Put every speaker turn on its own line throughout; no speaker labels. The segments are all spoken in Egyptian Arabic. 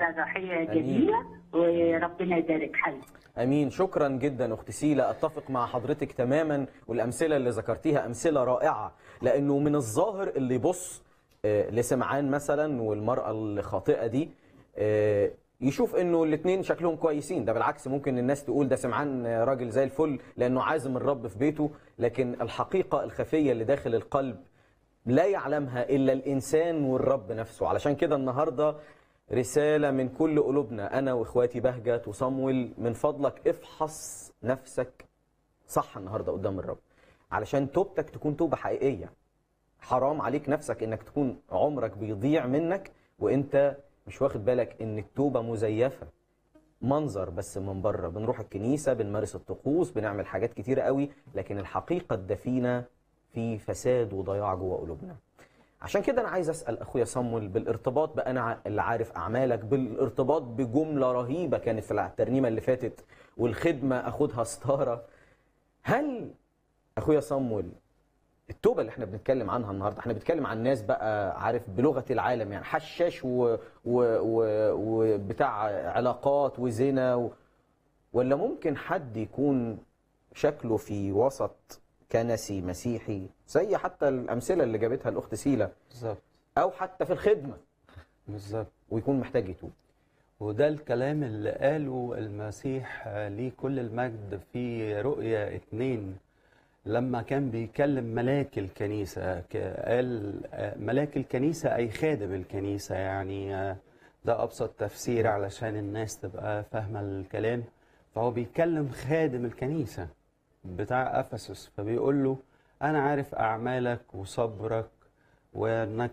رساله روحيه جميله وربنا يبارك حالك
امين شكرا جدا اخت سيلا اتفق مع حضرتك تماما والامثله اللي ذكرتيها امثله رائعه لانه من الظاهر اللي يبص آه، لسمعان مثلا والمراه الخاطئه دي آه، يشوف انه الاثنين شكلهم كويسين ده بالعكس ممكن الناس تقول ده سمعان راجل زي الفل لانه عازم الرب في بيته لكن الحقيقه الخفيه اللي داخل القلب لا يعلمها الا الانسان والرب نفسه علشان كده النهارده رساله من كل قلوبنا انا واخواتي بهجت وصمويل من فضلك افحص نفسك صح النهارده قدام الرب علشان توبتك تكون توبه حقيقيه حرام عليك نفسك انك تكون عمرك بيضيع منك وانت مش واخد بالك ان التوبه مزيفه منظر بس من بره بنروح الكنيسه بنمارس الطقوس بنعمل حاجات كتيره قوي لكن الحقيقه الدفينه في فساد وضياع جوه قلوبنا عشان كده انا عايز اسال اخويا صمويل بالارتباط بقى انا ع- اللي عارف اعمالك بالارتباط بجمله رهيبه كانت في الترنيمه اللي فاتت والخدمه اخدها ستاره هل اخويا صمويل التوبه اللي احنا بنتكلم عنها النهارده احنا بنتكلم عن ناس بقى عارف بلغه العالم يعني حشاش و... و... و... وبتاع علاقات وزنا و... ولا ممكن حد يكون شكله في وسط كنسي مسيحي زي حتى الامثله اللي جابتها الاخت سيلا
بالظبط
او حتى في الخدمه
بالظبط
ويكون محتاج يتوب
وده الكلام اللي قاله المسيح آه، ليه كل المجد في رؤيا اتنين لما كان بيكلم ملاك الكنيسة ك- قال آه، ملاك الكنيسة أي خادم الكنيسة يعني آه، ده أبسط تفسير علشان الناس تبقى فاهمة الكلام فهو بيكلم خادم الكنيسة بتاع أفسس فبيقول له أنا عارف أعمالك وصبرك وانك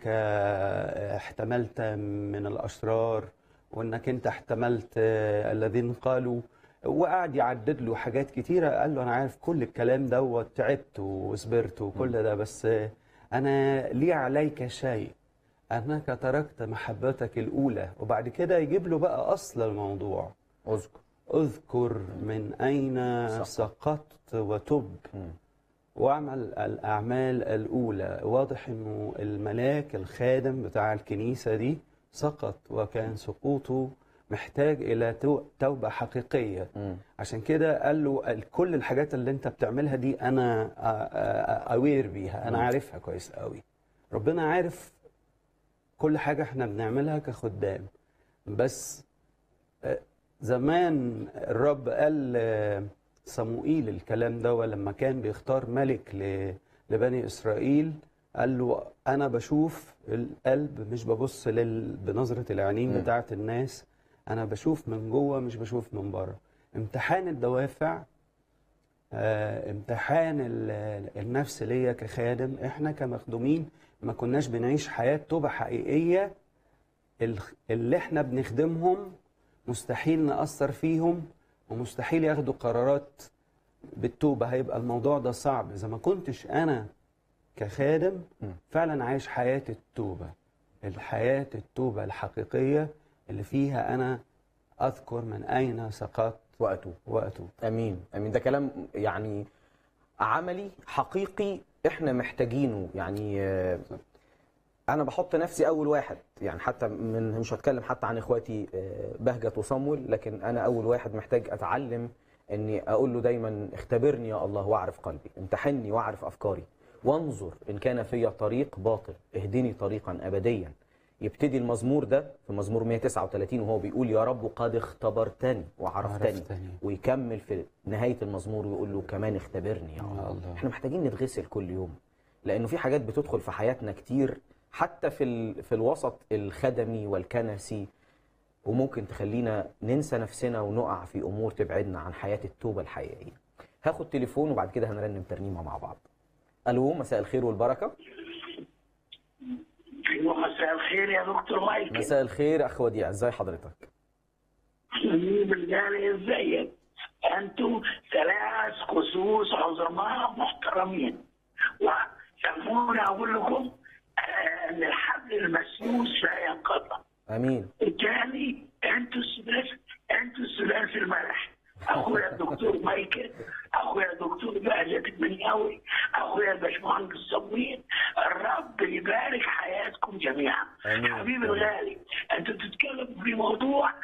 احتملت من الاشرار وانك انت احتملت الذين قالوا وقعد يعدد له حاجات كتيره قال له انا عارف كل الكلام دوت تعبت وصبرت وكل ده بس انا لي عليك شيء انك تركت محبتك الاولى وبعد كده يجيب له بقى اصل الموضوع
اذكر
اذكر من اين
سقطت.
سقطت وتب
مم.
واعمل الأعمال الأولى واضح أنه الملاك الخادم بتاع الكنيسة دي سقط وكان سقوطه محتاج إلى تو- توبة حقيقية
مم.
عشان كده قال له ال- كل الحاجات اللي انت بتعملها دي أنا أوير بيها أنا
مم.
عارفها كويس قوي ربنا عارف كل حاجة احنا بنعملها كخدام بس آه، زمان الرب قال آه، صموئيل الكلام ده لما كان بيختار ملك ل- لبني إسرائيل قال له أنا بشوف القلب مش ببص لل... بنظرة العينين
مم.
بتاعت الناس أنا بشوف من جوه مش بشوف من بره امتحان الدوافع آه، امتحان ال- النفس ليا كخادم احنا كمخدومين ما كناش بنعيش حياة توبة حقيقية ال- اللي احنا بنخدمهم مستحيل نأثر فيهم ومستحيل ياخدوا قرارات بالتوبة هيبقى الموضوع ده صعب إذا ما كنتش أنا كخادم
م.
فعلا عايش حياة التوبة الحياة التوبة الحقيقية اللي فيها أنا أذكر من أين سقطت
واتوب
وأتوب
امين امين ده كلام يعني عملي حقيقي احنا محتاجينه يعني آه، انا بحط نفسي اول واحد يعني حتى من مش هتكلم حتى عن اخواتي آه، بهجت وصمول لكن انا اول واحد محتاج اتعلم اني اقول له دايما اختبرني يا الله واعرف قلبي امتحني واعرف افكاري وانظر ان كان في طريق باطل اهدني طريقا ابديا يبتدي المزمور ده في مزمور 139 وهو بيقول يا رب قد اختبرتني وعرفتني
عرفتني.
ويكمل في نهايه المزمور ويقول له كمان اختبرني يا
يا
الله
الله.
احنا محتاجين نتغسل كل يوم لانه في حاجات بتدخل في حياتنا كتير حتى في ال... في الوسط الخدمي والكنسي وممكن تخلينا ننسى نفسنا ونقع في امور تبعدنا عن حياه التوبه الحقيقيه هاخد تليفون وبعد كده هنرنم ترنيمه مع بعض الو مساء الخير والبركه
ايوه مساء الخير يا دكتور مايكل
مساء الخير اخ وديع ازاي حضرتك
حبيب الغالي ازيك انتم ثلاث خصوص عظماء محترمين وسمونا اقول لكم آه، ان الحبل المسيوس لا ينقطع
امين
الثاني انتوا الثلاث انتوا الثلاث الملح اخويا الدكتور مايكل اخويا الدكتور بهجت المنياوي اخويا الباشمهندس صبرين الرب يبارك حياتكم جميعا
آمين.
حبيبي الغالي انت بتتكلم في موضوع يسوع